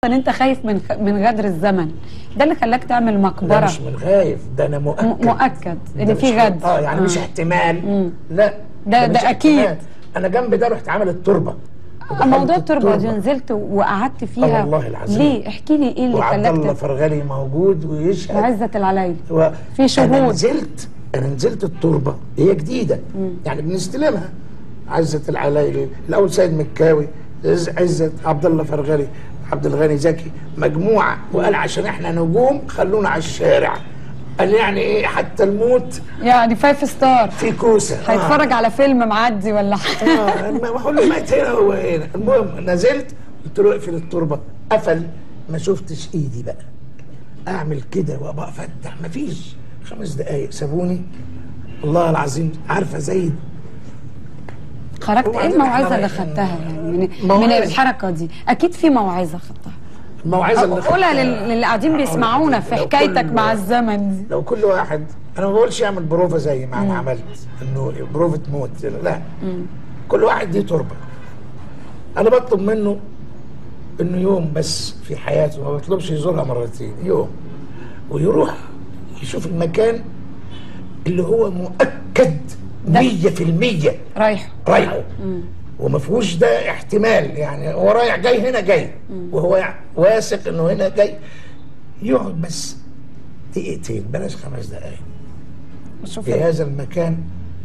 انت خايف من من غدر الزمن ده اللي خلاك تعمل لا مقبره مش من خايف ده انا مؤكد م- مؤكد ده ان مش في غدر اه يعني مش احتمال لا ده- مش ده أكيد. احتمال. انا جنب ده رحت عامل التربه موضوع التربه دي نزلت وقعدت فيها آه والله العظيم. ليه احكي لي ايه اللي وعبد الله خلاك فرغلي موجود ويشهد وعزة العلايلي و... في شهود. انا نزلت انا نزلت التربه هي جديده يعني بنستلمها عزه العلايلي الاول سيد مكاوي عز- عزه عبد الله فرغلي عبد الغني زكي مجموعه وقال عشان احنا نجوم خلونا على الشارع قال يعني ايه حتى الموت يعني فايف ستار في كوسه آه. هيتفرج على فيلم معدي ولا حاجه اه ما بقول له مات هنا هو هنا المهم نزلت قلت له اقفل التربه قفل ما شفتش ايدي بقى اعمل كده وابقى افتح ما فيش خمس دقايق سابوني والله العظيم عارفه زي خرجت ايه وبعدين الموعظه إحنا اللي رايحين- خدتها يعني من من موعظة. الحركه دي اكيد في موعظه خدتها الموعظه اللي قولها خدتها- لل- للي قاعدين بيسمعونا في لو حكايتك كل- مع الزمن دي لو كل واحد انا ما بقولش يعمل بروفه زي ما انا عملت انه بروفه موت لا كل واحد دي تربه انا بطلب منه انه يوم بس في حياته ما بطلبش يزورها مرتين يوم ويروح يشوف المكان اللي هو مؤكد مية في المية رايحه رايحه وما فيهوش ده احتمال يعني هو رايح جاي هنا جاي وهو يع- واثق انه هنا جاي يقعد بس دقيقتين بلاش خمس دقايق شوف في هذا المكان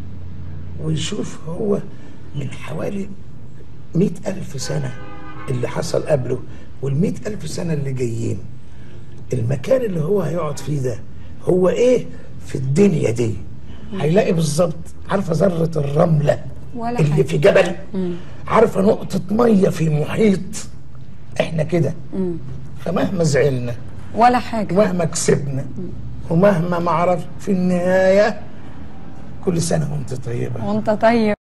ويشوف هو من حوالي مئة ألف سنة اللي حصل قبله والمئة ألف سنة اللي جايين المكان اللي هو هيقعد فيه ده هو ايه في الدنيا دي هيلاقي بالظبط عارفة ذرة الرملة ولا اللي حاجة. في جبل عارفة نقطة مية في محيط احنا كده فمهما زعلنا ولا حاجه ومهما كسبنا ومهما ما عرف في النهاية كل سنة وانت طيبة وانت طيب